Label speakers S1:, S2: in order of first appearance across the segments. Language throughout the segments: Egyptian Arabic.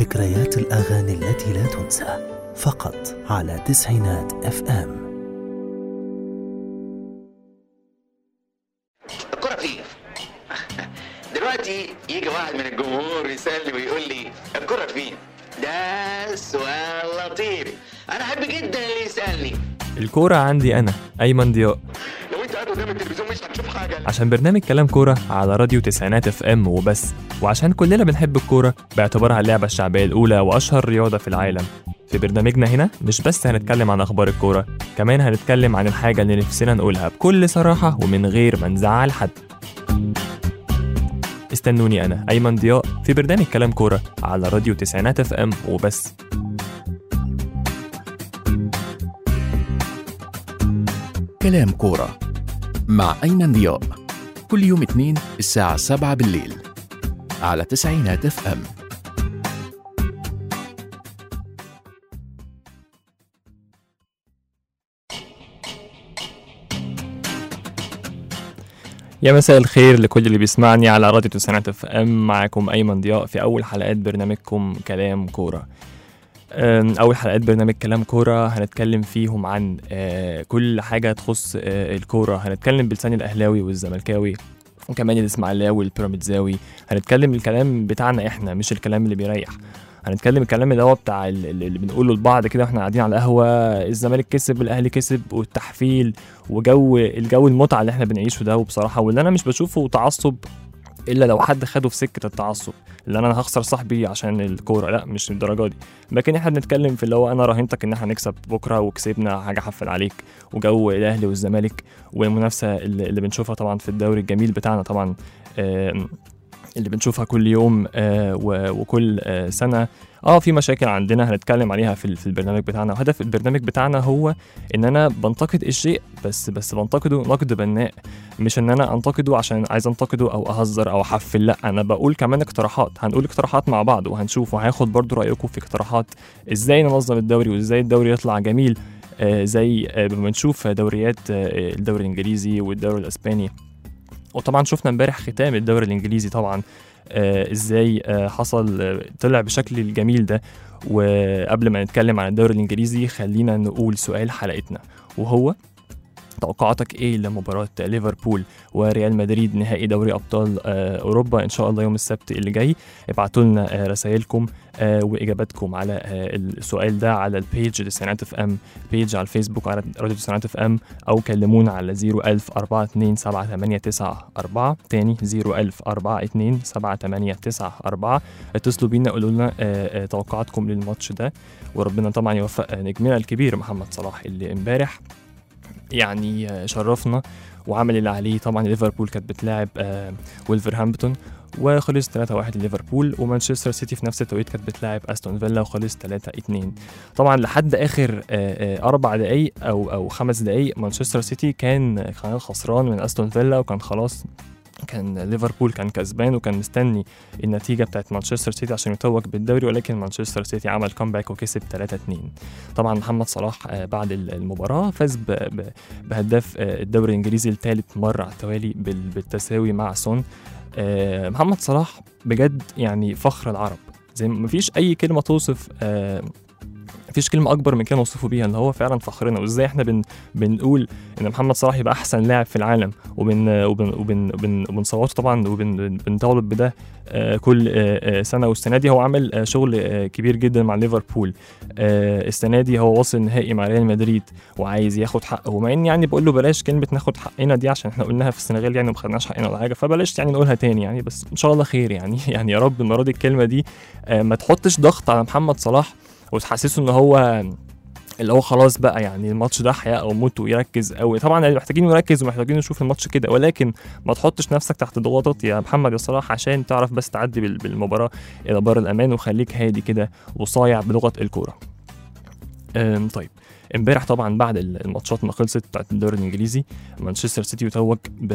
S1: ذكريات الأغاني التي لا تنسى فقط على تسعينات اف ام
S2: الكرة فين؟ دلوقتي يجي واحد من الجمهور يسألني ويقول لي الكرة فين؟ ده سؤال لطيف أنا أحب جدا اللي يسألني
S3: الكورة عندي أنا أيمن ضياء
S2: لو أنت قاعد قدام التلفزيون مش هتشوف حاجة
S3: عشان برنامج كلام كورة على راديو تسعينات اف ام وبس وعشان كلنا بنحب الكورة باعتبارها اللعبة الشعبية الأولى وأشهر رياضة في العالم في برنامجنا هنا مش بس هنتكلم عن أخبار الكورة كمان هنتكلم عن الحاجة اللي نفسنا نقولها بكل صراحة ومن غير ما نزعل حد استنوني أنا أيمن ضياء في برنامج كلام كورة على راديو تسعينات اف ام وبس
S4: كلام كورة مع أيمن ضياء كل يوم اثنين الساعة سبعة بالليل على تسعينات اف ام
S3: يا مساء الخير لكل اللي بيسمعني على راديو تسعينات اف ام معاكم ايمن ضياء في اول حلقات برنامجكم كلام كوره أم، اول حلقات برنامج كلام كوره هنتكلم فيهم عن آه، كل حاجه تخص آه، الكوره هنتكلم بلسان الاهلاوي والزملكاوي وكمان الاسماعيلاوي والبيراميدزاوي هنتكلم الكلام بتاعنا احنا مش الكلام اللي بيريح هنتكلم الكلام اللي هو بتاع ال- ال- اللي بنقوله لبعض كده واحنا قاعدين على القهوه الزمالك كسب الاهلي كسب والتحفيل وجو الجو المتعه اللي احنا بنعيشه ده وبصراحه واللي انا مش بشوفه تعصب الا لو حد خده في سكه التعصب اللي انا هخسر صاحبي عشان الكوره لا مش الدرجه دي لكن احنا بنتكلم في اللي هو انا راهنتك ان احنا هنكسب بكره وكسبنا حاجه حفل عليك وجو الاهلي والزمالك والمنافسه اللي اللي بنشوفها طبعا في الدوري الجميل بتاعنا طبعا آم، اللي بنشوفها كل يوم آه، و- وكل آه، سنه اه في مشاكل عندنا هنتكلم عليها في ال- في البرنامج بتاعنا وهدف البرنامج بتاعنا هو ان انا بنتقد الشيء بس بس بنتقده نقد بناء مش ان انا انتقده عشان عايز انتقده او اهزر او احفل لا انا بقول كمان اقتراحات هنقول اقتراحات مع بعض وهنشوف وهاخد برضو رايكم في اقتراحات ازاي ننظم الدوري وازاي الدوري يطلع جميل آه زي آه بنشوف دوريات آه الدوري الانجليزي والدوري الاسباني وطبعا شفنا امبارح ختام الدوري الانجليزي طبعا آه ازاي آه حصل آه طلع بشكل الجميل ده وقبل ما نتكلم عن الدوري الانجليزي خلينا نقول سؤال حلقتنا وهو توقعاتك ايه لمباراة ليفربول وريال مدريد نهائي دوري ابطال آه، اوروبا ان شاء الله يوم السبت اللي جاي ابعتوا لنا آه، رسائلكم آه، واجاباتكم على آه، السؤال ده على البيج تسعينات اف ام بيج على الفيسبوك على راديو تسعينات اف ام او كلمونا على 01000 427 تاني 01000 427 اتصلوا بينا قولوا لنا آه، آه، توقعاتكم للماتش ده وربنا طبعا يوفق آه، نجمنا الكبير محمد صلاح اللي امبارح يعني آه، شرفنا وعمل اللي عليه طبعا ليفربول كانت بتلاعب آه، ولفرهامبتون وخلص 3-1 لليفربول ومانشستر سيتي في نفس التوقيت كانت بتلاعب استون فيلا وخلص 3-2 طبعا لحد اخر آه، آه، اربع دقايق او او خمس دقايق مانشستر سيتي كان كان خسران من استون فيلا وكان خلاص كان ليفربول كان كسبان وكان مستني النتيجه بتاعت مانشستر سيتي عشان يتوج بالدوري ولكن مانشستر سيتي عمل كومباك وكسب 3-2 طبعا محمد صلاح آه، بعد المباراه فاز ب- ب- بهداف آه، الدوري الانجليزي لثالث مره على التوالي بال- بالتساوي مع سون آه، محمد صلاح بجد يعني فخر العرب زي ما مفيش اي كلمه توصف آه، مفيش كلمة أكبر من كده نوصفه بيها إن هو فعلا فخرنا وإزاي إحنا بن بنقول إن محمد صلاح يبقى أحسن لاعب في العالم وبن وبن وبن وبن وبنصوته طبعا وبنطالب بده آه، كل آه، آه، سنة والسنة دي هو عامل آه، شغل آه، كبير جدا مع ليفربول آه، السنة دي هو واصل نهائي مع ريال مدريد وعايز ياخد حقه ومع إن يعني بقول له بلاش كلمة ناخد حقنا دي عشان إحنا قلناها في السنغال يعني وما خدناش حقنا ولا حاجة فبلاش يعني نقولها تاني يعني بس إن شاء الله خير يعني يعني يا رب المرة دي الكلمة دي آه، ما تحطش ضغط على محمد صلاح وتحسسه إن هو اللي هو خلاص بقى يعني الماتش ده حياه او موت ويركز قوي طبعا محتاجين نركز ومحتاجين نشوف الماتش كده ولكن ما تحطش نفسك تحت ضغوطات يا محمد يا صلاح عشان تعرف بس تعدي بال- بالمباراه الى بر الامان وخليك هادي كده وصايع بلغه الكوره أم، طيب امبارح طبعا بعد ال- الماتشات ما خلصت بتاعت الدوري الانجليزي مانشستر سيتي يتوج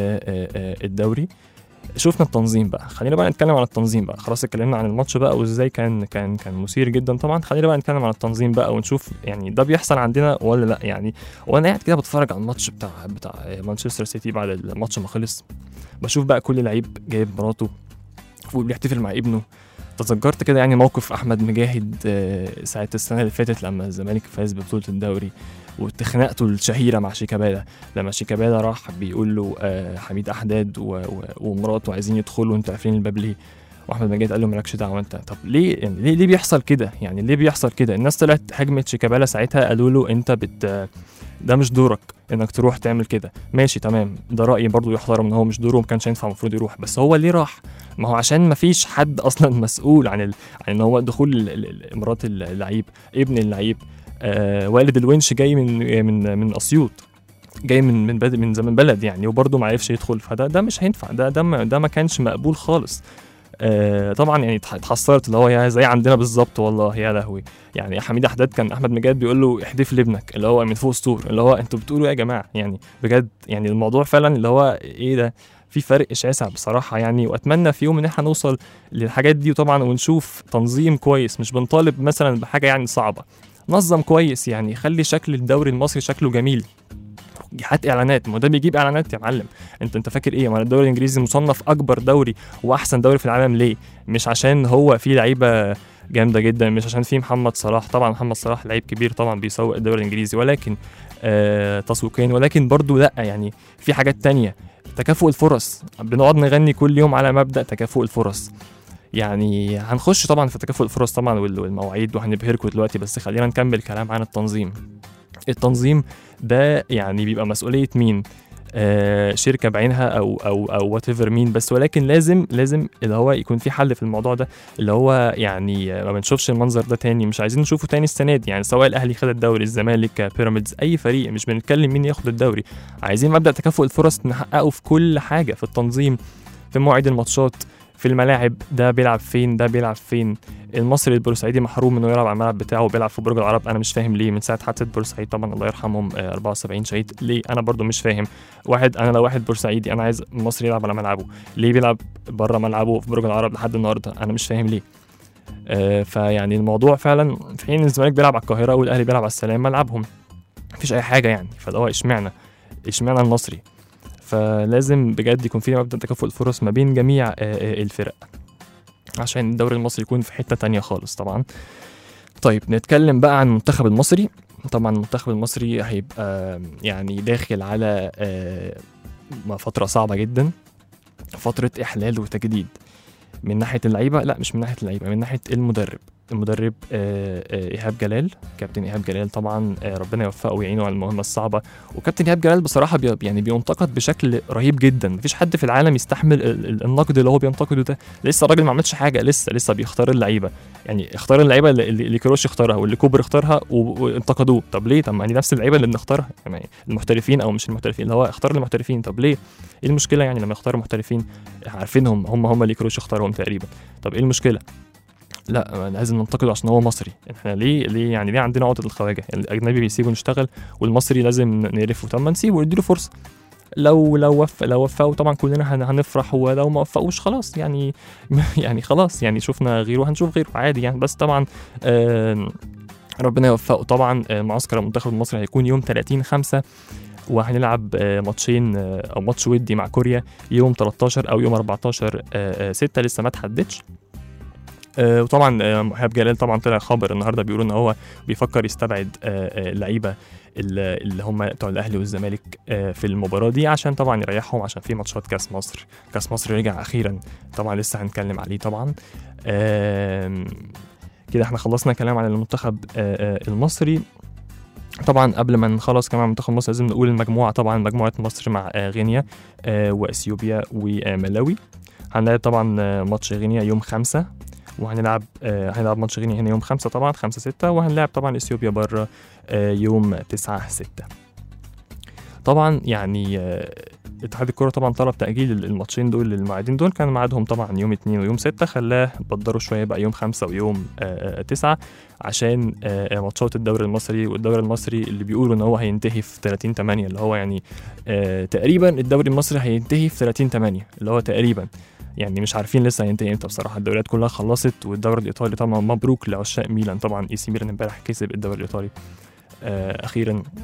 S3: بالدوري شفنا التنظيم بقى خلينا بقى نتكلم عن التنظيم بقى خلاص اتكلمنا عن الماتش بقى وازاي كان كان كان مثير جدا طبعا خلينا بقى نتكلم عن التنظيم بقى ونشوف يعني ده بيحصل عندنا ولا لا يعني وانا قاعد كده بتفرج على الماتش بتاع بتاع مانشستر سيتي بعد الماتش ما خلص بشوف بقى كل لعيب جايب مراته وبيحتفل مع ابنه تذكرت كده يعني موقف احمد مجاهد آه، ساعه السنه اللي فاتت لما الزمالك فاز ببطوله الدوري واتخانقته الشهيره مع شيكابالا لما شيكابالا راح بيقول له آه، حميد احداد و- و- ومراته عايزين يدخلوا انتوا عارفين الباب ليه واحمد مجاهد قال له مالكش دعوه انت طب ليه يعني ليه ليه بيحصل كده يعني ليه بيحصل كده الناس طلعت هجمت شيكابالا ساعتها قالوا له انت بت ده مش دورك انك تروح تعمل كده ماشي تمام ده رايي برضو يحترم ان هو مش دوره وما كانش ينفع المفروض يروح بس هو ليه راح ما هو عشان ما فيش حد اصلا مسؤول عن ال... عن ان هو دخول ال- ال- ال- مرات اللعيب ابن اللعيب آه والد الونش جاي من من من اسيوط جاي من من بلد من زمن بلد يعني وبرضه ما عرفش يدخل فده ده مش هينفع ده ده ما, ده ما كانش مقبول خالص آه طبعا يعني اتح- اتحسرت اللي هو يا زي عندنا بالظبط والله يا لهوي يعني حميد احداد كان احمد مجاد بيقول له احدف لابنك اللي هو من فوق السور اللي هو انتوا بتقولوا ايه يا جماعه يعني بجد يعني الموضوع فعلا اللي هو ايه ده في فرق شاسع بصراحه يعني واتمنى في يوم ان احنا نوصل للحاجات دي طبعا ونشوف تنظيم كويس مش بنطالب مثلا بحاجه يعني صعبه نظم كويس يعني خلي شكل الدوري المصري شكله جميل هات اعلانات ما هو ده بيجيب اعلانات يا معلم انت انت فاكر ايه ما الدوري الانجليزي مصنف اكبر دوري واحسن دوري في العالم ليه مش عشان هو فيه لعيبه جامده جدا مش عشان فيه محمد صلاح طبعا محمد صلاح لعيب كبير طبعا بيسوق الدوري الانجليزي ولكن آه تسويقيا ولكن برضو لا يعني في حاجات تانية تكافؤ الفرص بنقعد نغني كل يوم على مبدا تكافؤ الفرص يعني هنخش طبعا في تكافؤ الفرص طبعا وال- والمواعيد وهنبهركم دلوقتي بس خلينا نكمل كلام عن التنظيم التنظيم ده يعني بيبقى مسؤوليه مين آه شركه بعينها او او او وات ايفر مين بس ولكن لازم لازم اللي هو يكون في حل في الموضوع ده اللي هو يعني آه، ما بنشوفش المنظر ده تاني مش عايزين نشوفه تاني السنه دي يعني سواء الاهلي خد الدوري الزمالك بيراميدز اي فريق مش بنتكلم مين ياخد الدوري عايزين مبدا تكافؤ الفرص نحققه في كل حاجه في التنظيم في مواعيد الماتشات في الملاعب ده بيلعب فين ده بيلعب فين المصري البورسعيدي محروم انه يلعب على الملعب بتاعه وبيلعب في برج العرب انا مش فاهم ليه من ساعه حادثه بورسعيد طبعا الله يرحمهم آه، 74 شهيد ليه انا برضو مش فاهم واحد انا لو واحد بورسعيدي انا عايز المصري يلعب على ملعبه ليه بيلعب بره ملعبه في برج العرب لحد النهارده انا مش فاهم ليه آه فيعني الموضوع فعلا في حين الزمالك بيلعب على القاهره والاهلي بيلعب على السلام ملعبهم مفيش اي حاجه يعني فاللي هو اشمعنى اشمعنى المصري فلازم بجد يكون في مبدا تكافؤ الفرص ما بين جميع آه، آه، الفرق عشان الدوري المصري يكون في حته تانية خالص طبعا طيب نتكلم بقى عن المنتخب المصري طبعا المنتخب المصري هيبقى يعني داخل على آه، فترة صعبة جدا فترة إحلال وتجديد من ناحية اللعيبة لا مش من ناحية اللعيبة من ناحية المدرب المدرب آه، آه، إيهاب جلال كابتن إيهاب جلال طبعا آه، ربنا يوفقه ويعينه على المهمة الصعبة وكابتن إيهاب جلال بصراحة بي يعني بينتقد بشكل رهيب جدا مفيش حد في العالم يستحمل ال- ال- النقد اللي هو بينتقده ده لسه الراجل ما عملش حاجة لسه لسه بيختار اللعيبة يعني اختار اللعيبه اللي, اللي اللي كروش اختارها واللي كوبر اختارها و- وانتقدوه طب ليه طب ما دي نفس اللعيبه اللي بنختارها يعني المحترفين او مش المحترفين اللي هو اختار المحترفين طب ليه ايه المشكله يعني لما يختار محترفين عارفينهم هم هم اللي كروش اختارهم تقريبا طب ايه المشكله لا لازم ننتقده عشان هو مصري احنا ليه ليه يعني ليه عندنا عقده الخواجه الاجنبي بيسيبه نشتغل والمصري لازم نقرفه طب ما نسيبه ونديله فرصه لو لو وف لو وفقوا طبعا كلنا هن- هنفرح ولو ما وفقوش خلاص يعني يعني خلاص يعني شفنا غيره هنشوف غيره عادي يعني بس طبعا آم، ربنا يوفقه طبعا آه، معسكر المنتخب المصري هيكون يوم 30 5 وهنلعب آه، ماتشين آه، او ماتش ودي مع كوريا يوم 13 او يوم 14 6 لسه ما تحددش آه، وطبعا آه، ايهاب جلال طبعا طلع خبر النهارده بيقولوا ان هو بيفكر يستبعد آه، آه، اللعيبه اللي اللي هم بتوع الاهلي والزمالك آه، في المباراه دي عشان طبعا يريحهم عشان في ماتشات كاس مصر كاس مصر رجع اخيرا طبعا لسه هنتكلم عليه طبعا آم، كده احنا خلصنا كلام عن المنتخب آه، آه، المصري طبعا قبل ما نخلص كمان عن منتخب مصر لازم نقول المجموعه طبعا مجموعه مصر مع آه، غينيا آه، واثيوبيا وملاوي هنلعب طبعا آه، ماتش غينيا يوم خمسة وهنلعب آه، هنلعب ماتش غينيا هنا يوم خمسة طبعا خمسة ستة وهنلعب طبعا اثيوبيا بره آه، يوم تسعة ستة طبعا يعني آه، اتحاد الكرة طبعا طلب تأجيل الماتشين دول المواعيدين دول كان ميعادهم طبعا يوم اتنين ويوم ستة خلاه بدروا شوية بقى يوم خمسة ويوم آه، آه، تسعة عشان آه، آه، ماتشات الدوري المصري والدوري المصري اللي بيقولوا ان هو هينتهي في 30 8 اللي هو يعني آه، تقريبا الدوري المصري هينتهي في 30 8 اللي هو تقريبا يعني مش عارفين لسه هينتهي امتى بصراحه الدوريات كلها خلصت والدوري الايطالي طبعا مبروك لعشاق ميلان طبعا اي سي ميلان امبارح كسب الدوري الايطالي آه، اخيرا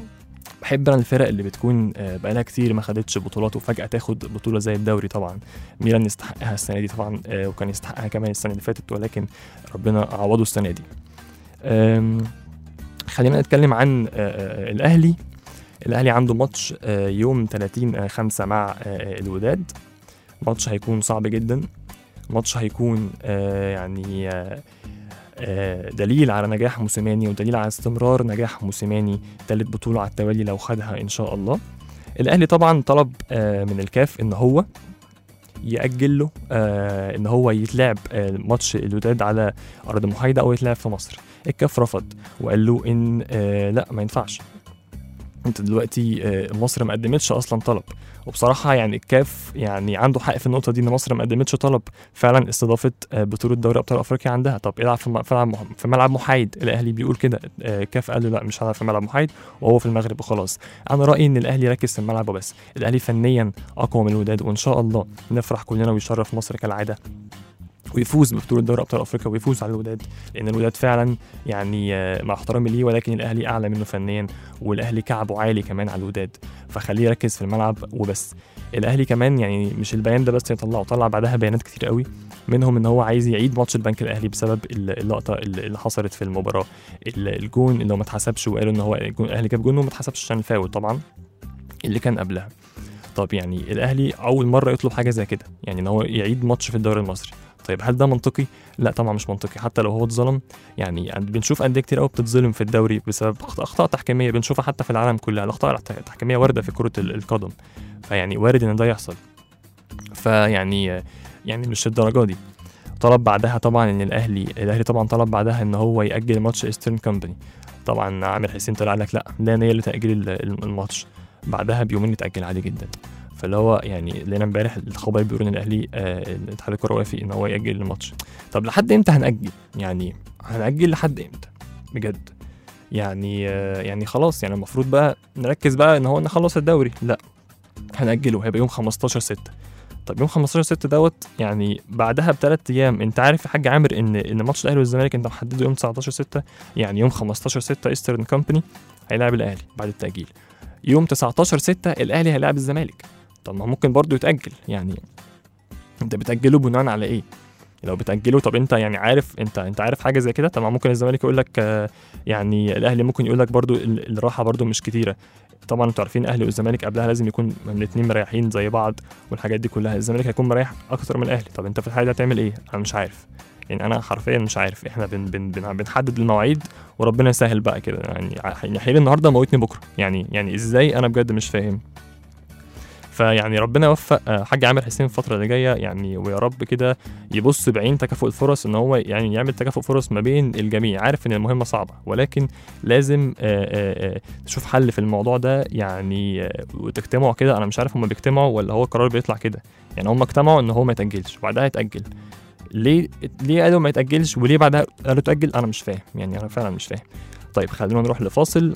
S3: بحب انا الفرق اللي بتكون آه، بقالها كتير ما خدتش بطولات وفجاه تاخد بطوله زي الدوري طبعا ميلان يستحقها السنه دي طبعا آه، وكان يستحقها كمان السنه اللي فاتت ولكن ربنا عوضه السنه دي آم، خلينا نتكلم عن آه، آه، الاهلي الاهلي عنده ماتش آه، يوم 30 5 مع آه، الوداد ماتش هيكون صعب جدا ماتش هيكون آه، يعني آه، آه، دليل على نجاح موسيماني ودليل على استمرار نجاح موسيماني تالت بطولة على التوالي لو خدها إن شاء الله الأهلي طبعا طلب آه، من الكاف إن هو يأجل له آه، إن هو يتلعب آه، ماتش الوداد على أرض محايدة أو يتلعب في مصر الكاف رفض وقال له إن آه، لا ما ينفعش انت دلوقتي آه، مصر ما قدمتش اصلا طلب وبصراحه يعني الكاف يعني عنده حق في النقطه دي ان مصر ما قدمتش طلب فعلا استضافه آه، بطوله دوري ابطال افريقيا عندها طب العب في م- في ملعب مح- في ملعب محايد الاهلي بيقول كده آه، كاف قال له لا مش هلعب في ملعب محايد وهو في المغرب وخلاص انا رايي ان الاهلي يركز في الملعب وبس الاهلي فنيا اقوى من الوداد وان شاء الله نفرح كلنا ويشرف مصر كالعاده ويفوز ببطوله دوري ابطال افريقيا ويفوز على الوداد لان الوداد فعلا يعني آه، مع احترامي ليه ولكن الاهلي اعلى منه فنيا والاهلي كعبه عالي كمان على الوداد فخليه يركز في الملعب وبس الاهلي كمان يعني مش البيان ده بس يطلعه طلع بعدها بيانات كتير قوي منهم ان هو عايز يعيد ماتش البنك الاهلي بسبب ال- اللقطه اللي اللي حصلت في المباراه ال- الجون اللي هو ما اتحسبش وقالوا ان هو الجون- الاهلي جاب جون وما اتحسبش عشان الفاول طبعا اللي كان قبلها طب يعني الاهلي اول مره يطلب حاجه زي كده يعني ان هو يعيد ماتش في الدوري المصري طيب هل ده منطقي لا طبعا مش منطقي حتى لو هو اتظلم يعني بنشوف انديه كتير قوي بتتظلم في الدوري بسبب أخط- اخطاء تحكيميه بنشوفها حتى في العالم كلها الاخطاء التحكيميه وارده في كره ال- القدم فيعني وارد ان ده يحصل فيعني يعني مش الدرجه دي طلب بعدها طبعا ان الاهلي الاهلي طبعا طلب بعدها ان هو ياجل ماتش ايسترن كومباني طبعا عامر حسين طلع لك لا لا نيه لتاجيل ال- ال- الماتش بعدها بيومين اتاجل عادي جدا فاللي هو يعني لقينا امبارح الخبر بيقول ان الاهلي آه الاتحاد الكره وافق ان هو ياجل الماتش طب لحد امتى هنأجل يعني هنأجل لحد امتى بجد يعني آه يعني خلاص يعني المفروض بقى نركز بقى ان هو نخلص الدوري لا هنأجله هيبقى يوم 15 6 طب يوم 15 6 دوت يعني بعدها بثلاث ايام انت عارف يا حاج عامر ان ان ماتش الاهلي والزمالك انت محدده يوم 19 6 يعني يوم 15 6 ايسترن كومباني هيلاعب الاهلي بعد التأجيل يوم 19 6 الاهلي هيلاعب الزمالك طب ما ممكن برضه يتأجل يعني انت بتأجله بناء على ايه لو بتأجله طب انت يعني عارف انت انت عارف حاجه زي كده طب ما ممكن الزمالك يقول لك آه، يعني الاهلي ممكن يقول لك برضو ال- الراحه برضو مش كتيره طبعا انتوا عارفين الاهلي والزمالك قبلها لازم يكون الاثنين مريحين زي بعض والحاجات دي كلها الزمالك هيكون مريح اكتر من الاهلي طب انت في الحاله دي هتعمل ايه انا مش عارف يعني انا حرفيا مش عارف احنا بن بن بن بنحدد المواعيد وربنا يسهل بقى كده يعني يعني حيل النهارده موتني بكره يعني يعني ازاي انا بجد مش فاهم فيعني ربنا يوفق آه، حاج عامر حسين الفتره اللي جايه يعني ويا رب كده يبص بعين تكافؤ الفرص ان هو يعني يعمل تكافؤ فرص ما بين الجميع عارف ان المهمه صعبه ولكن لازم آه، آه، آه، تشوف حل في الموضوع ده يعني آه، وتجتمعوا كده انا مش عارف هم بيجتمعوا ولا هو القرار بيطلع كده يعني هم اجتمعوا ان هو ما يتاجلش وبعدها يتاجل ليه ليه قالوا ما يتاجلش وليه بعدها قالوا تاجل انا مش فاهم يعني انا فعلا مش فاهم طيب خلينا نروح لفاصل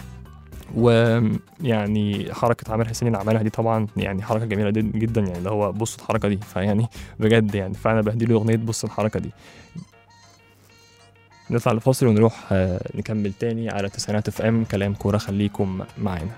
S3: ويعني حركة عامر حسين اللي عملها دي طبعا يعني حركة جميلة جد- جدا يعني اللي هو بص الحركة دي فيعني بجد يعني فأنا بهدي له أغنية بص الحركة دي نطلع لفاصل ونروح آه، نكمل تاني على تسعينات اف ام كلام كورة خليكم معانا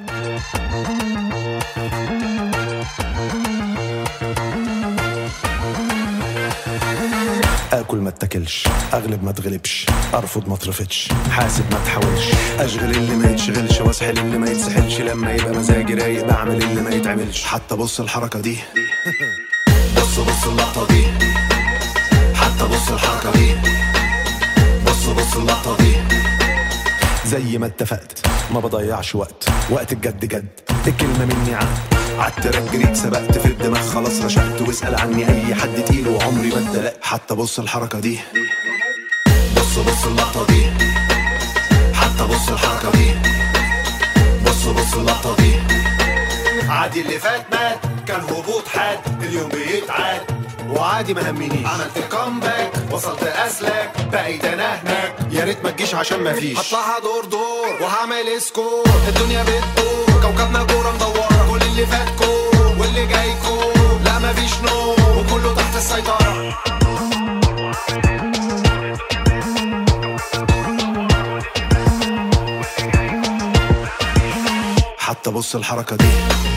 S5: اكل ما اتاكلش اغلب ما اتغلبش ارفض ما اترفضش حاسب ما تحاولش اشغل اللي ما يتشغلش واسحل اللي ما يتسحلش لما يبقى مزاجي رايق بعمل اللي ما يتعملش حتى بص الحركه دي بص بص اللقطه دي حتى بص الحركه دي بص بص اللقطه دي زي ما اتفقت ما بضيعش وقت وقت الجد جد الكلمة مني عهد عالتراك جريت سبقت في الدماغ خلاص رشقت واسأل عني أي حد تقيل وعمري ما اتدلقت حتى بص الحركة دي بص بص اللقطة دي حتى بص الحركة دي بص بص اللقطة دي عادي اللي فات مات كان هبوط حاد اليوم بيتعاد وعادي ما همنيش عملت كومباك وصلت اسلك بقيت انا هناك يا ريت ما تجيش عشان ما فيش هطلعها دور دور وهعمل سكور الدنيا بتدور كوكبنا كوره مدوره كل اللي فات كور واللي جاي كور لا ما فيش نور وكله تحت السيطره حتى بص الحركة دي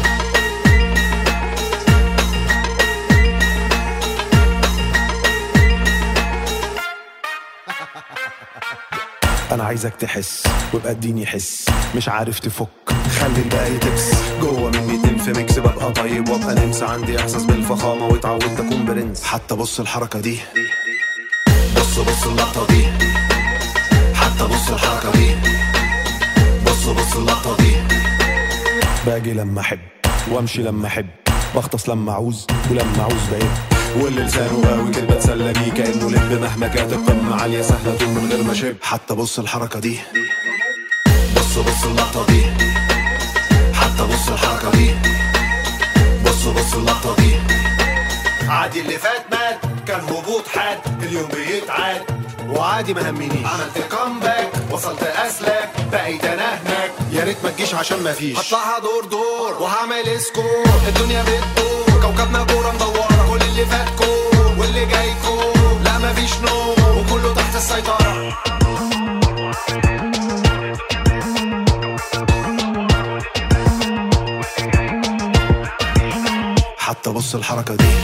S5: انا عايزك تحس وابقى اديني حس مش عارف تفك خلي الباقي تبس جوه مني تنف ميكس ببقى طيب وابقى نمس عندي احساس بالفخامه واتعودت اكون برنس حتى بص الحركه دي بص بص اللقطه دي حتى بص الحركه دي بص بص اللقطه دي باجي لما احب وامشي لما احب بغطس لما اعوز ولما اعوز بعيد واللي لسانه قوي كده بتسلى بيه كانه لب مهما كانت القمه عاليه سهله طول من غير ما شب حتى بص الحركه دي بص بص اللقطه دي حتى بص الحركه دي بص بص اللقطه دي عادي اللي فات مات كان هبوط حاد اليوم بيتعاد وعادي ما همنيش عملت كومباك وصلت اسلك بقيت انا هناك يا ريت ما تجيش عشان ما فيش هطلعها دور دور وهعمل سكور الدنيا بتدور كوكبنا كوره مدوره كل اللي فات كور واللي جاي كور لا ما فيش نوم وكله تحت السيطره حتى بص الحركه دي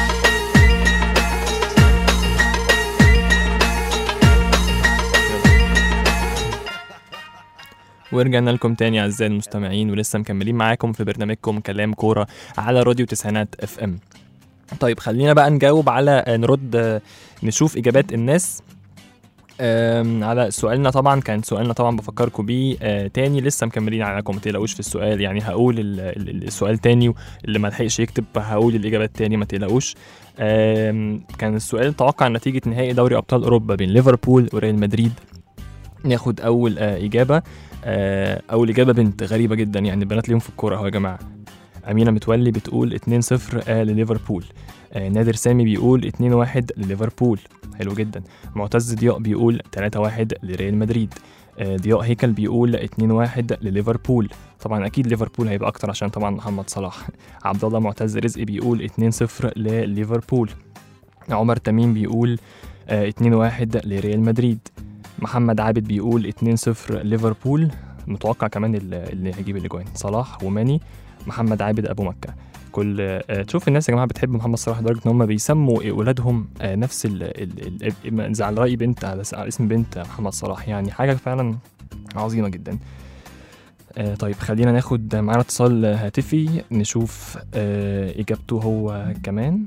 S3: ورجعنا لكم تاني اعزائي المستمعين ولسه مكملين معاكم في برنامجكم كلام كوره على راديو تسعينات اف ام طيب خلينا بقى نجاوب على نرد آه، نشوف اجابات الناس آم، على سؤالنا طبعا كان سؤالنا طبعا بفكركم بيه آه، تاني لسه مكملين عليكم ما تقلقوش في السؤال يعني هقول ال- ال- السؤال تاني اللي ما لحقش يكتب هقول الاجابات تاني ما تقلقوش آم، كان السؤال توقع نتيجه نهائي دوري ابطال اوروبا بين ليفربول وريال مدريد ناخد اول آه، اجابه آه، اول اجابه بنت غريبه جدا يعني البنات ليهم في الكوره اهو يا جماعه امينه متولي بتقول 2-0 آه، لليفربول آه، نادر سامي بيقول 2-1 لليفربول حلو جدا معتز ضياء بيقول 3-1 لريال مدريد آه، ضياء هيكل بيقول 2-1 لليفربول طبعا اكيد ليفربول هيبقى اكتر عشان طبعا محمد صلاح عبد الله معتز رزقي بيقول 2-0 لليفربول عمر تميم بيقول آه، 2-1 لريال مدريد محمد عابد بيقول 2-0 ليفربول متوقع كمان ال- اللي هيجيب الاجوان صلاح وماني محمد عابد ابو مكه كل آه، تشوف الناس يا جماعه بتحب محمد صلاح لدرجه ان هم بيسموا اولادهم آه، نفس ال ال ال ال- على راي بنت على س- على اسم بنت محمد صلاح يعني حاجه فعلا عظيمه جدا آه، طيب خلينا ناخد معانا اتصال هاتفي نشوف آه، اجابته هو كمان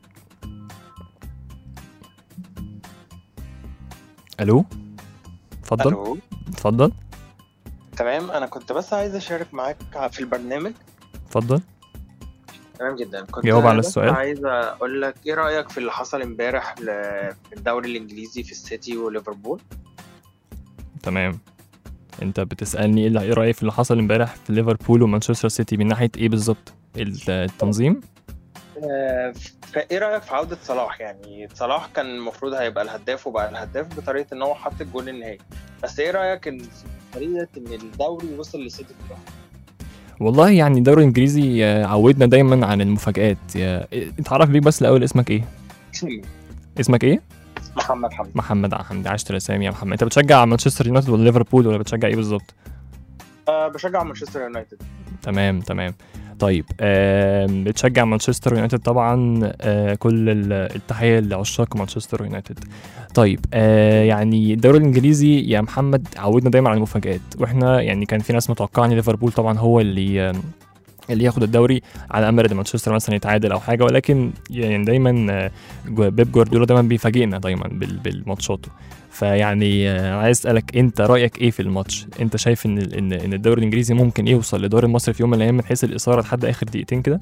S3: الو اتفضل
S6: الو
S3: اتفضل
S6: تمام انا كنت بس عايز اشارك معاك في البرنامج
S3: اتفضل
S6: تمام جدا كنت
S3: جاوب على
S6: بس
S3: السؤال.
S6: عايز اقول لك ايه رايك في اللي حصل امبارح ل- في الدوري الانجليزي في السيتي وليفربول
S3: تمام انت بتسالني ايه اللي- ايه رايك في اللي حصل امبارح في ليفربول ومانشستر سيتي من ناحيه ايه بالظبط الت- التنظيم
S6: آه، فايه رايك في عوده صلاح يعني صلاح كان المفروض هيبقى الهداف وبقى الهداف بطريقه ان هو حط الجول النهائي بس ايه رايك ان في طريقه ان الدوري وصل للسيتي كلها
S3: والله يعني الدوري الانجليزي آه، عودنا دايما عن المفاجآت يا اتعرف بيك بس الاول اسمك ايه اسمك ايه
S6: محمد حمدي
S3: محمد حمدي عشت الاسامي يا محمد انت بتشجع مانشستر يونايتد ولا ليفربول ولا بتشجع ايه بالظبط
S6: أه بشجع مانشستر يونايتد
S3: تمام تمام طيب آم، بتشجع مانشستر يونايتد طبعا آه، كل ال- التحيه لعشاق مانشستر يونايتد طيب آه، يعني الدوري الانجليزي يا محمد عودنا دايما على المفاجآت واحنا يعني كان في ناس متوقعه ان ليفربول طبعا هو اللي آم، اللي ياخد الدوري على امل ان مانشستر مثلا يتعادل او حاجه ولكن يعني دايما آه، جو- بيب جوارديولا دايما بيفاجئنا دايما بال- بالماتشات فيعني آه، عايز اسالك انت رايك ايه في الماتش انت شايف ان ان ان الدوري الانجليزي ممكن يوصل للدوري المصري في يوم من الايام من حيث الاثاره لحد اخر دقيقتين كده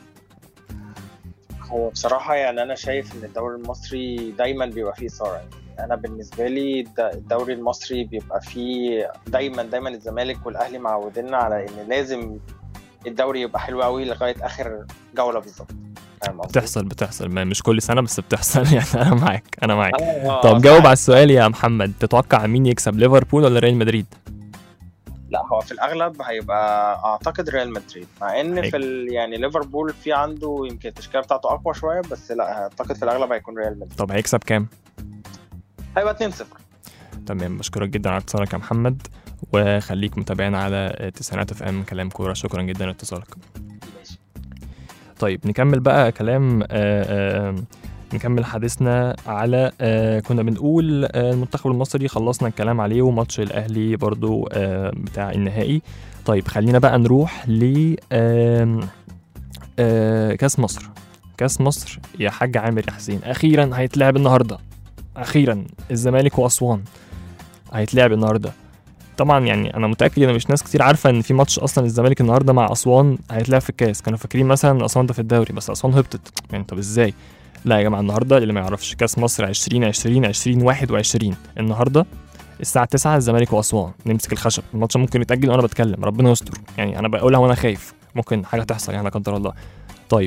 S6: هو بصراحة يعني أنا شايف إن الدوري المصري دايما بيبقى فيه إثارة يعني أنا بالنسبة لي الد- الدوري المصري بيبقى فيه دايما دايما الزمالك والأهلي معودينا على إن لازم الدوري يبقى حلو قوي لغاية آخر جولة بالظبط فاهم قصدي؟
S3: بتحصل بتحصل ما مش كل سنه بس بتحصل يعني انا معاك انا معاك
S6: آه،
S3: طب
S6: آه،
S3: جاوب على السؤال يا محمد تتوقع مين يكسب ليفربول ولا ريال مدريد
S6: لا هو في الأغلب هيبقى أعتقد ريال مدريد مع إن
S3: حلو.
S6: في ال... يعني ليفربول في عنده يمكن التشكيلة بتاعته أقوى شوية بس لا أعتقد في الأغلب هيكون ريال مدريد
S3: طب هيكسب كام
S6: هيبقى 2-0
S3: تمام بشكرك جدا على اتصالك يا محمد وخليك متابعنا على آه، تسعينات اف ام كلام كوره شكرا جدا لاتصالك
S6: ماشي
S3: طيب نكمل بقى كلام آه آه نكمل حديثنا على آه كنا بنقول آه المنتخب المصري خلصنا الكلام عليه وماتش الاهلي برضو آه بتاع النهائي طيب خلينا بقى نروح ل آه آه كاس مصر كاس مصر يا حاج عامر يا حسين اخيرا هيتلعب النهارده اخيرا الزمالك واسوان هيتلعب النهارده طبعا يعني انا متاكد ان مش ناس كتير عارفه ان في ماتش اصلا الزمالك النهارده مع اسوان هيتلعب في الكاس كانوا فاكرين مثلا ان اسوان ده في الدوري بس اسوان هبطت يعني طب ازاي لا يا جماعه النهارده اللي ما يعرفش كاس مصر 2020 2021 النهارده الساعة 9 الزمالك وأسوان نمسك الخشب الماتش ممكن يتأجل وأنا بتكلم ربنا يستر يعني أنا بقولها وأنا خايف ممكن حاجة تحصل يعني لا قدر الله طيب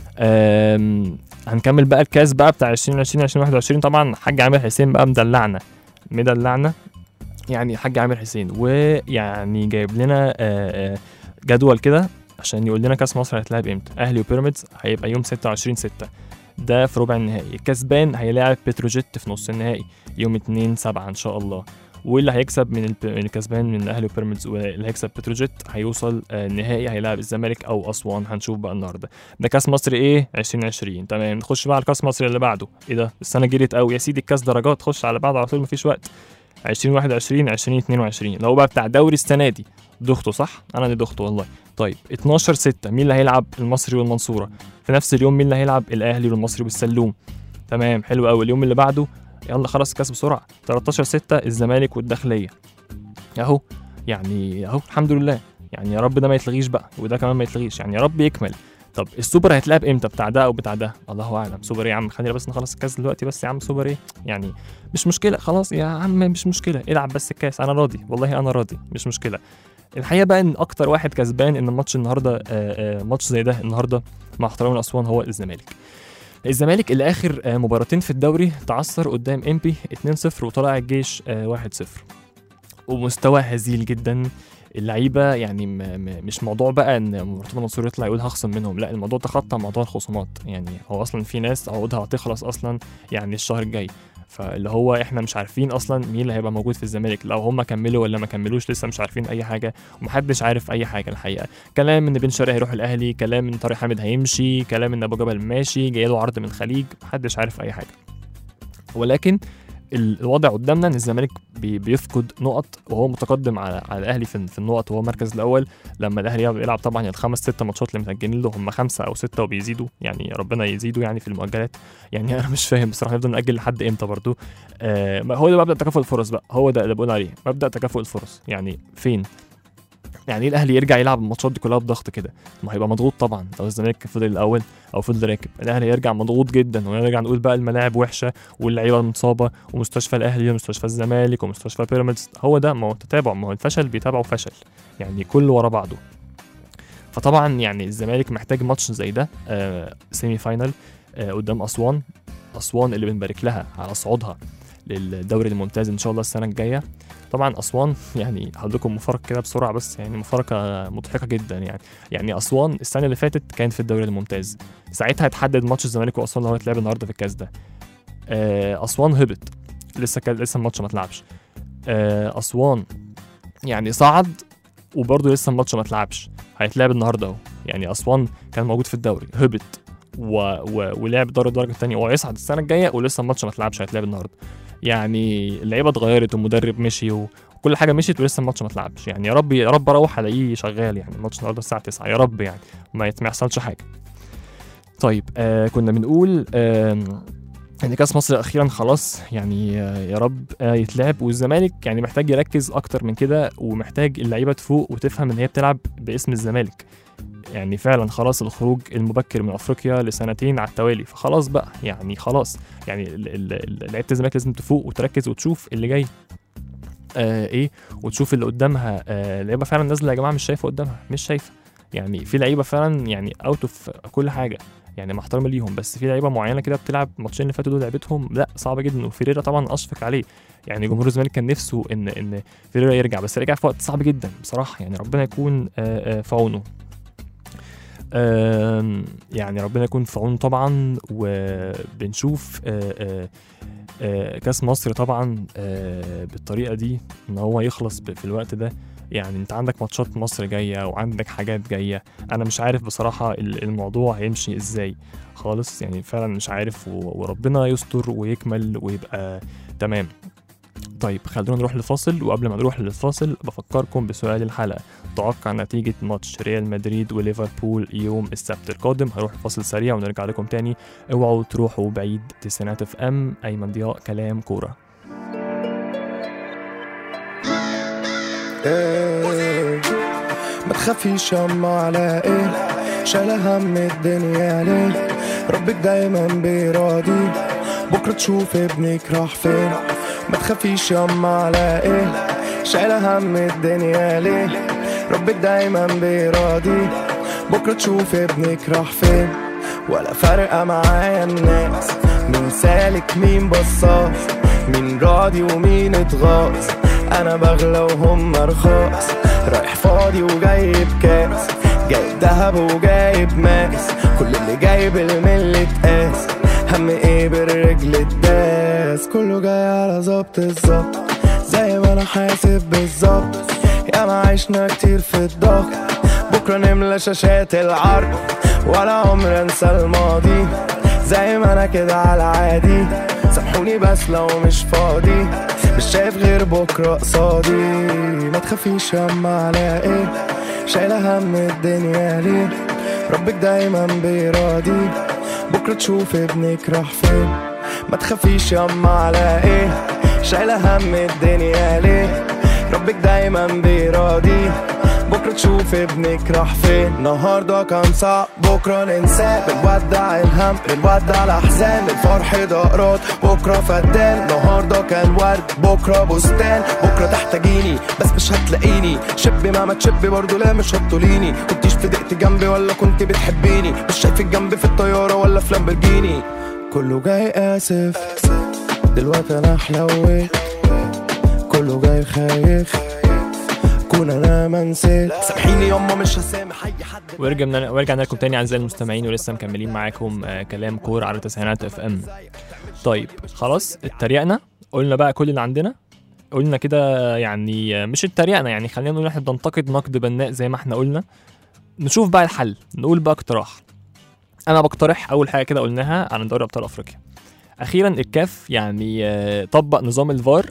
S3: أم هنكمل بقى الكاس بقى بتاع 2020 2021 طبعا حاج عامر حسين بقى مدلعنا مدلعنا يعني حاج عامر حسين ويعني جايب لنا آه، آه، جدول كده عشان يقول لنا كاس مصر هيتلعب امتى اهلي وبيراميدز هيبقى يوم 26 6 ده في ربع النهائي الكسبان هيلاعب بتروجيت في نص النهائي يوم 2 7 ان شاء الله واللي هيكسب من الب- من الكسبان من الاهلي وبيراميدز واللي هيكسب بتروجيت هيوصل آه، النهائي هيلاعب الزمالك او اسوان هنشوف بقى النهارده ده كاس مصر ايه 2020 تمام نخش بقى على كاس مصر اللي بعده ايه ده السنه جريت قوي يا سيدي الكاس درجات خش على بعض على طول مفيش وقت 2021 2022 لو بقى بتاع دوري السنه دي ضغطه صح انا اللي ضغطه والله طيب 12 6 مين اللي هيلعب المصري والمنصوره في نفس اليوم مين اللي هيلعب الاهلي والمصري بالسلوم تمام حلو قوي اليوم اللي بعده يلا خلاص الكاس بسرعه 13 6 الزمالك والداخليه اهو يعني اهو الحمد لله يعني يا رب ده ما يتلغيش بقى وده كمان ما يتلغيش يعني يا رب يكمل طب السوبر هيتلعب امتى بتاع ده او بتاع ده الله اعلم سوبر ايه يا عم خلينا بس نخلص الكاس دلوقتي بس يا عم سوبر ايه يعني مش مشكله خلاص يا عم مش مشكله العب بس الكاس انا راضي والله انا راضي مش مشكله الحقيقه بقى ان اكتر واحد كسبان ان الماتش النهارده آه، آه، ماتش زي ده النهارده مع احترامي لاسوان هو الزمالك الزمالك اللي اخر آه، مباراتين في الدوري تعثر قدام امبي 2-0 وطلع الجيش آه، 1-0 ومستوى هزيل جدا اللعيبه يعني م م مش موضوع بقى ان مرتضى منصور يطلع يقول هخصم منهم لا الموضوع تخطى موضوع الخصومات يعني هو اصلا في ناس عقودها هتخلص اصلا يعني الشهر الجاي فاللي هو احنا مش عارفين اصلا مين اللي هيبقى موجود في الزمالك لو هم كملوا ولا ما كملوش لسه مش عارفين اي حاجه ومحدش عارف اي حاجه الحقيقه كلام ان بن شرقي هيروح الاهلي كلام ان طارق حامد هيمشي كلام ان ابو جبل ماشي جاي له عرض من الخليج محدش عارف اي حاجه ولكن ال- الوضع قدامنا ان الزمالك بي- بيفقد نقط وهو متقدم على على الاهلي في في النقط وهو المركز الاول لما الاهلي بيلعب طبعا الخمس ست ماتشات اللي متاجلين له هم خمسه او سته وبيزيدوا يعني ربنا يزيدوا يعني في المؤجلات يعني انا مش فاهم بصراحه نفضل ناجل لحد امتى برضو آه ما هو ده مبدا تكافؤ الفرص بقى هو ده اللي بقول عليه مبدا تكافؤ الفرص يعني فين يعني ايه الاهلي يرجع يلعب الماتشات دي كلها بضغط كده ما هيبقى مضغوط طبعا لو الزمالك فضل الاول او فضل راكب الاهلي يرجع مضغوط جدا ونرجع نقول بقى الملاعب وحشه واللعيبه مصابه ومستشفى الاهلي ومستشفى الزمالك ومستشفى بيراميدز هو ده ما هو تتابع ما هو الفشل بيتابعه فشل يعني كله ورا بعضه فطبعا يعني الزمالك محتاج ماتش زي ده آه سيمي فاينل آه قدام اسوان اسوان اللي بنبارك لها على صعودها للدوري الممتاز ان شاء الله السنه الجايه طبعا اسوان يعني هقول لكم مفارقه كده بسرعه بس يعني مفارقه مضحكه جدا يعني يعني اسوان السنه اللي فاتت كانت في الدوري الممتاز ساعتها اتحدد ماتش الزمالك واسوان اللي هو هيتلعب النهارده في الكاس ده آه، اسوان هبط لسه كان لسه الماتش ما اتلعبش آه، اسوان يعني صعد وبرضه لسه الماتش ما اتلعبش هيتلعب النهارده اهو يعني اسوان كان موجود في الدوري هبط و... و... ولعب دوري الدرجه الثانيه وهيصعد السنه الجايه ولسه الماتش ما اتلعبش هيتلعب النهارده يعني اللعيبه اتغيرت والمدرب مشي و... وكل حاجه مشيت ولسه الماتش ما اتلعبش يعني يا رب يا رب اروح الاقيه شغال يعني الماتش النهارده الساعه 9 يا رب يعني ما, يت... ما يحصلش حاجه طيب آه كنا بنقول آه ان كاس مصر اخيرا خلاص يعني آه، يا رب آه، يتلعب والزمالك يعني محتاج يركز اكتر من كده ومحتاج اللعيبه تفوق وتفهم ان هي بتلعب باسم الزمالك يعني فعلا خلاص الخروج المبكر من افريقيا لسنتين على التوالي فخلاص بقى يعني خلاص يعني ال- ال- ال- لعيبه الزمالك لازم تفوق وتركز وتشوف اللي جاي آه ايه وتشوف اللي قدامها آه لعيبه فعلا نازله يا جماعه مش شايفه قدامها مش شايفه يعني في لعيبه فعلا يعني اوت اوف كل حاجه يعني مع احترامي ليهم بس في لعيبه معينه كده بتلعب الماتشين اللي فاتوا دول لعبتهم لا صعبه جدا وفيريرا طبعا اشفق عليه يعني جمهور الزمالك كان نفسه ان ان فيريرا يرجع بس رجع في وقت صعب جدا بصراحه يعني ربنا يكون آه، آه، في عونه آم، يعني ربنا يكون في عونه طبعا وبنشوف آه، آه، آه، كاس مصر طبعا آه، بالطريقه دي ان هو يخلص ب- في الوقت ده يعني انت عندك ماتشات مصر جايه وعندك حاجات جايه انا مش عارف بصراحه ال- الموضوع هيمشي ازاي خالص يعني فعلا مش عارف و- وربنا يستر ويكمل ويبقى تمام طيب خلونا نروح لفاصل وقبل ما نروح للفاصل بفكركم بسؤال الحلقة توقع نتيجة ماتش ريال مدريد وليفربول يوم السبت القادم هروح لفاصل سريع ونرجع لكم تاني اوعوا تروحوا بعيد تسعينات اف ام ايمن ضياء كلام كورة
S7: إيه ما تخافيش ياما على ايه شايلة هم الدنيا ليه ربك دايما بيراضي بكرة تشوف ابنك راح فين ما تخافيش ياما على ايه شايلة هم الدنيا ليه ربك دايما بيراضي بكرة تشوف ابنك راح فين ولا فارقة معايا الناس مين سالك مين بصاص مين راضي ومين اتغاظ انا بغلى وهم رخاص رايح فاضي وجايب كاس جايب دهب وجايب ماس كل اللي جايب الملة قاس هم ايه بالرجل الداس كله جاي على ظبط الظبط زي ما انا حاسب بالظبط يا ما عشنا كتير في الضغط بكرة نملى شاشات العرض ولا عمر انسى الماضي زي ما انا كده على عادي سامحوني بس لو مش فاضي مش شايف غير بكرة قصادي ما تخافيش ياما على ايه شايلة هم الدنيا ليه ربك دايما بيراضي بكرة تشوف ابنك راح فين ما تخافيش ياما على ايه شايلة هم الدنيا ليه ربك دايما بيراضي بكرة تشوف ابنك راح فين النهاردة كان صعب بكرة ننساه بنودع الهم بنودع الأحزان الفرح دقرات بكرة فدان النهاردة كان ورد بكرة بستان بكرة تحتاجيني بس مش هتلاقيني شبي مهما تشبي برضه لا مش هتطوليني كنتيش في دقت جنبي ولا كنت بتحبيني مش شايفك جنبي في الطيارة ولا في لامبرجيني كله جاي آسف دلوقتي أنا حلويت كله جاي خايف كون انا ما نسيت سامحيني يما مش هسامح اي حد
S3: ورجعنا ورجعنا لكم تاني اعزائي المستمعين ولسه مكملين معاكم آه، كلام كورة على تسعينات اف ام طيب خلاص اتريقنا قلنا بقى كل اللي عندنا قلنا كده يعني آه، مش اتريقنا يعني خلينا نقول احنا بننتقد نقد بناء زي ما احنا قلنا نشوف بقى الحل نقول بقى اقتراح انا بقترح اول حاجه كده قلناها عن دوري ابطال افريقيا اخيرا الكاف يعني آه، طبق نظام الفار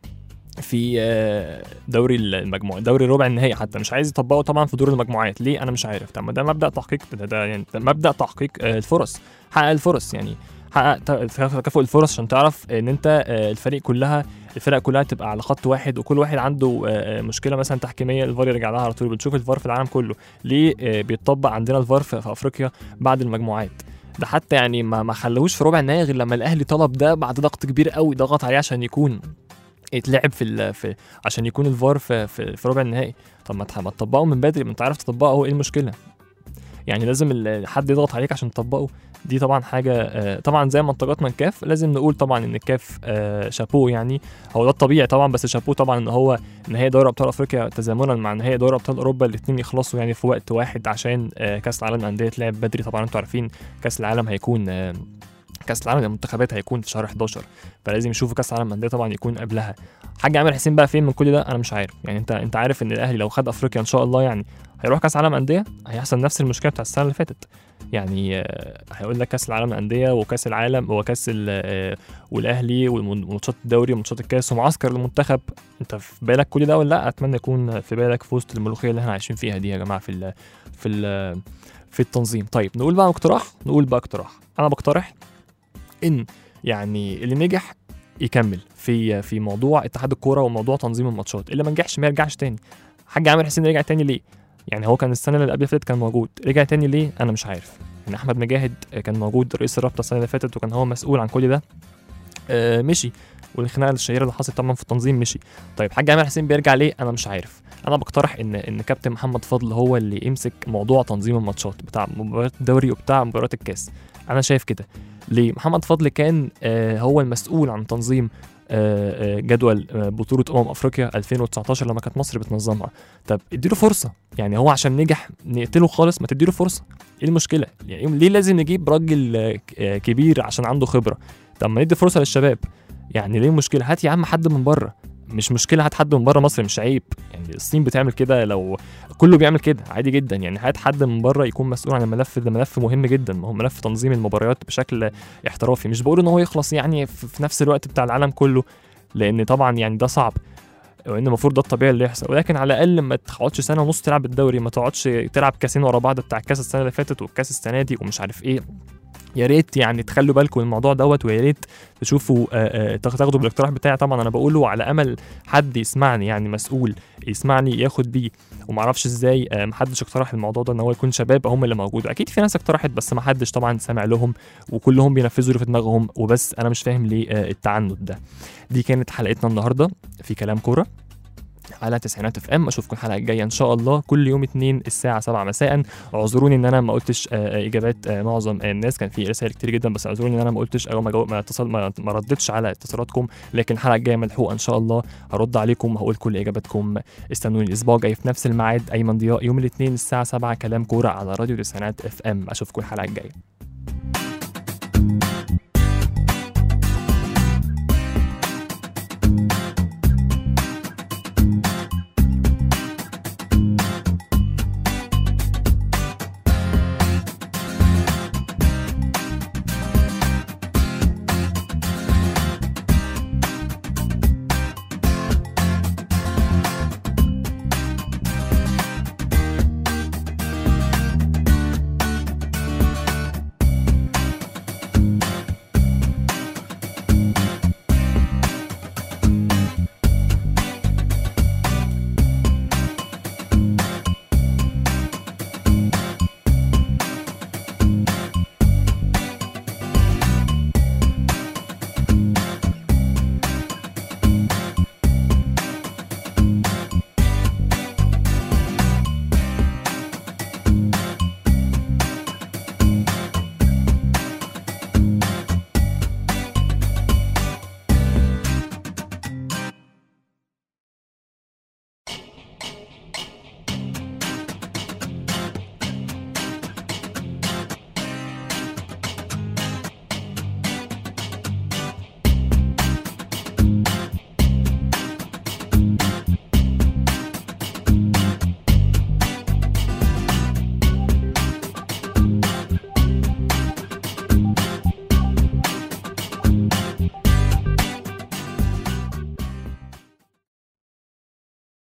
S3: في آه، دوري المجموعة دوري ربع النهائي حتى مش عايز يطبقه طبعا في دور المجموعات ليه انا مش عارف طب ما ده مبدا تحقيق ده, ده يعني ده مبدا تحقيق آه، الفرص حقق الفرص يعني حقق ت- تكافؤ الفرص عشان تعرف ان انت آه، الفريق كلها الفرق كلها تبقى على خط واحد وكل واحد عنده آه، آه، مشكله مثلا تحكيميه الفار يرجع لها على طول بنشوف الفار في العالم كله ليه آه، بيتطبق عندنا الفار في في افريقيا بعد المجموعات ده حتى يعني ما ما خلوش في ربع النهائي غير لما الاهلي طلب ده بعد ضغط كبير قوي ضغط عليه عشان يكون يتلعب في ال... في عشان يكون الفار في في, في ربع النهائي طب ما تح- ما تطبقه من بدري ما انت عارف تطبقه هو ايه المشكله يعني لازم ال- حد يضغط عليك عشان تطبقه دي طبعا حاجه آه، طبعا زي ما انتقدنا الكاف لازم نقول طبعا ان الكاف آه، شابوه يعني هو ده الطبيعي طبعا بس شابوه طبعا ان هو نهائي دوري ابطال افريقيا تزامنا مع نهائي دوري ابطال اوروبا الاثنين يخلصوا يعني في وقت واحد عشان آه، كاس العالم للانديه يتلعب بدري طبعا انتوا عارفين كاس العالم هيكون آه، كاس العالم للمنتخبات هيكون في شهر 11 فلازم يشوفوا كاس العالم للانديه طبعا يكون قبلها حاج عامر حسين بقى فين من كل ده انا مش عارف يعني انت انت عارف ان الاهلي لو خد افريقيا ان شاء الله يعني هيروح كاس العالم انديه هيحصل نفس المشكله بتاع السنه اللي فاتت يعني آه، هيقول لك كاس العالم للانديه وكاس العالم وكاس ال- آه، والاهلي وماتشات الدوري وماتشات الكاس ومعسكر المنتخب انت في بالك كل ده ولا لا اتمنى يكون في بالك في وسط الملوخيه اللي احنا عايشين فيها دي يا جماعه في ال في ال في التنظيم طيب نقول بقى اقتراح نقول بقى اقتراح انا بقترح ان يعني اللي نجح يكمل في في موضوع اتحاد الكوره وموضوع تنظيم الماتشات اللي ما نجحش ما يرجعش تاني حاج عامر حسين رجع تاني ليه يعني هو كان السنه اللي قبل اللي فاتت كان موجود رجع تاني ليه انا مش عارف يعني احمد مجاهد كان موجود رئيس الرابطه السنه اللي فاتت وكان هو مسؤول عن كل ده آه مشي والخناقه الشهيره اللي حصلت طبعا في التنظيم مشي طيب حاج عامر حسين بيرجع ليه انا مش عارف انا بقترح ان ان كابتن محمد فضل هو اللي يمسك موضوع تنظيم الماتشات بتاع مباراه الدوري وبتاع مباراه الكاس انا شايف كده ليه محمد فضل كان آه هو المسؤول عن تنظيم آه، آه، جدول آه، بطوله امم افريقيا 2019 لما كانت مصر بتنظمها طب اديله فرصه يعني هو عشان نجح نقتله خالص ما تديله فرصه ايه المشكله يعني ليه لازم نجيب راجل آه، ك- آه، كبير عشان عنده خبره طب ما ندي فرصه للشباب يعني ليه المشكله هات يا عم حد من بره مش مشكله هات حد من بره مصر مش عيب يعني الصين بتعمل كده لو كله بيعمل كده عادي جدا يعني هات حد من بره يكون مسؤول عن الملف ده ملف مهم جدا ما هو ملف تنظيم المباريات بشكل احترافي مش بقول ان هو يخلص يعني في في نفس الوقت بتاع العالم كله لان طبعا يعني ده صعب وان المفروض ده الطبيعي اللي يحصل ولكن على الاقل ما تقعدش سنه ونص تلعب الدوري ما تقعدش تلعب كاسين ورا بعض بتاع الكاس السنه اللي فاتت والكاس السنه دي ومش عارف ايه يا ريت يعني تخلوا بالكم من الموضوع دوت ويا ريت تشوفوا آه، آه، تاخدوا بالاقتراح بتاعي طبعا انا بقوله على امل حد يسمعني يعني مسؤول يسمعني ياخد بيه ومعرفش ازاي آه، محدش اقترح الموضوع ده ان هو يكون شباب هم اللي موجودوا اكيد في ناس اقترحت بس محدش طبعا سامع لهم وكلهم بينفذوا اللي في دماغهم وبس انا مش فاهم ليه آه، التعنت ده دي كانت حلقتنا النهارده في كلام كوره على تسعينات اف ام اشوفكم الحلقه الجايه ان شاء الله كل يوم اثنين الساعه 7 مساء اعذروني ان انا ما قلتش آه، آه، اجابات آه، معظم الناس كان في رسائل كتير جدا بس اعذروني ان انا ما قلتش او ما جو... ما, اتصل... ما... ما ردتش على اتصالاتكم لكن الحلقه الجايه ملحوقه ان شاء الله هرد عليكم وهقول كل اجاباتكم استنوني الاسبوع الجاي في نفس الميعاد ايمن ضياء يوم الاثنين الساعه 7 كلام كوره على راديو تسعينات اف ام اشوفكم الحلقه الجايه